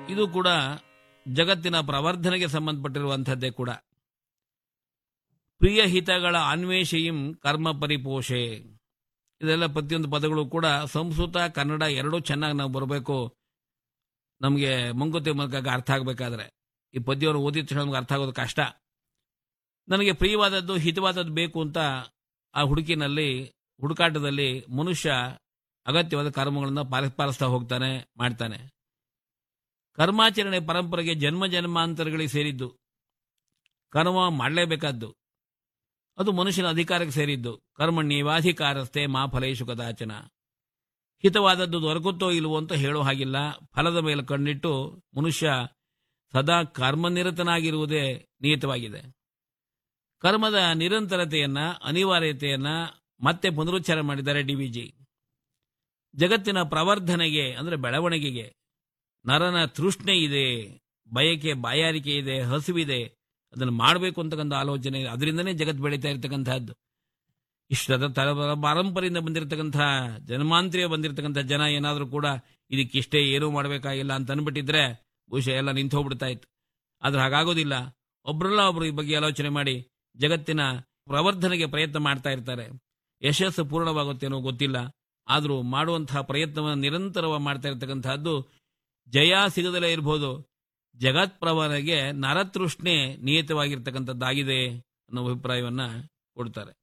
ಇದು ಕೂಡ ಜಗತ್ತಿನ ಪ್ರವರ್ಧನೆಗೆ ಸಂಬಂಧಪಟ್ಟಿರುವಂಥದ್ದೇ ಕೂಡ ಪ್ರಿಯ ಹಿತಗಳ ಅನ್ವೇಷೆಯಂ ಕರ್ಮ ಪರಿಪೋಷೆ ಇದೆಲ್ಲ ಪ್ರತಿಯೊಂದು ಪದಗಳು ಕೂಡ ಸಂಸ್ಕೃತ ಕನ್ನಡ ಎರಡೂ ಚೆನ್ನಾಗಿ ನಾವು ಬರಬೇಕು ನಮಗೆ ಮಂಗುತಿ ಮೂಲಕ ಅರ್ಥ ಆಗಬೇಕಾದ್ರೆ ಈ ಪದ್ಯವನ್ನು ಓದಿದ ತಕ್ಷಣ ನಮ್ಗೆ ಅರ್ಥ ಆಗೋದು ಕಷ್ಟ ನನಗೆ ಪ್ರಿಯವಾದದ್ದು ಹಿತವಾದದ್ದು ಬೇಕು ಅಂತ ಆ ಹುಡುಕಿನಲ್ಲಿ ಹುಡುಕಾಟದಲ್ಲಿ ಮನುಷ್ಯ ಅಗತ್ಯವಾದ ಕರ್ಮಗಳನ್ನು ಪಾಲಿಸ್ತಾ ಹೋಗ್ತಾನೆ ಮಾಡ್ತಾನೆ ಕರ್ಮಾಚರಣೆ ಪರಂಪರೆಗೆ ಜನ್ಮ ಜನ್ಮಾಂತರಗಳಿಗೆ ಸೇರಿದ್ದು ಕರ್ಮ ಮಾಡಲೇಬೇಕಾದ್ದು ಅದು ಮನುಷ್ಯನ ಅಧಿಕಾರಕ್ಕೆ ಸೇರಿದ್ದು ಕರ್ಮಣ್ಯವಾಧಿಕಾರಸ್ಥೆ ಮಾ ಫಲೇಶು ಕದಾಚನ ಹಿತವಾದದ್ದು ದೊರಕುತ್ತೋ ಇಲ್ವೋ ಅಂತ ಹೇಳೋ ಹಾಗಿಲ್ಲ ಫಲದ ಮೇಲೆ ಕಣ್ಣಿಟ್ಟು ಮನುಷ್ಯ ಸದಾ ಕರ್ಮನಿರತನಾಗಿರುವುದೇ ನಿಯತವಾಗಿದೆ ಕರ್ಮದ ನಿರಂತರತೆಯನ್ನ ಅನಿವಾರ್ಯತೆಯನ್ನ ಮತ್ತೆ ಪುನರುಚ್ಚಾರ ಮಾಡಿದ್ದಾರೆ ಡಿವಿಜಿ ಜಗತ್ತಿನ ಪ್ರವರ್ಧನೆಗೆ ಅಂದರೆ ಬೆಳವಣಿಗೆಗೆ ನರನ ತೃಷ್ಣೆ ಇದೆ ಬಯಕೆ ಬಾಯಾರಿಕೆ ಇದೆ ಹಸಿವಿದೆ ಅದನ್ನು ಮಾಡಬೇಕು ಅಂತಕ್ಕಂಥ ಆಲೋಚನೆ ಇದೆ ಅದರಿಂದನೇ ಜಗತ್ತು ಬೆಳೀತಾ ಇರತಕ್ಕಂಥದ್ದು ಇಷ್ಟದ ತರ ಪಾರಂಪರೆಯಿಂದ ಬಂದಿರತಕ್ಕಂಥ ಜನ್ಮಾಂತರಿಯ ಬಂದಿರತಕ್ಕಂಥ ಜನ ಏನಾದರೂ ಕೂಡ ಇದಕ್ಕಿಷ್ಟೇ ಏನೂ ಮಾಡಬೇಕಾಗಿಲ್ಲ ಅಂತ ಅಂದ್ಬಿಟ್ಟಿದ್ರೆ ಬಹುಶಃ ಎಲ್ಲ ನಿಂತು ಹೋಗ್ಬಿಡ್ತಾ ಇತ್ತು ಆದ್ರೆ ಹಾಗಾಗೋದಿಲ್ಲ ಒಬ್ರಲ್ಲ ಒಬ್ರು ಈ ಬಗ್ಗೆ ಆಲೋಚನೆ ಮಾಡಿ ಜಗತ್ತಿನ ಪ್ರವರ್ಧನೆಗೆ ಪ್ರಯತ್ನ ಮಾಡ್ತಾ ಇರ್ತಾರೆ ಯಶಸ್ಸು ಪೂರ್ಣವಾಗುತ್ತೇನೋ ಗೊತ್ತಿಲ್ಲ ಆದರೂ ಮಾಡುವಂತಹ ಪ್ರಯತ್ನವನ್ನು ನಿರಂತರವಾಗಿ ಮಾಡ್ತಾ ಇರ್ತಕ್ಕಂಥದ್ದು ಜಯ ಸಿಗದಲೇ ಇರಬಹುದು ಜಗತ್ ಪ್ರವರಗೆ ನರತೃಷ್ಣೆ ನಿಯತವಾಗಿರ್ತಕ್ಕಂಥದ್ದಾಗಿದೆ ಅನ್ನೋ ಅಭಿಪ್ರಾಯವನ್ನ ಕೊಡ್ತಾರೆ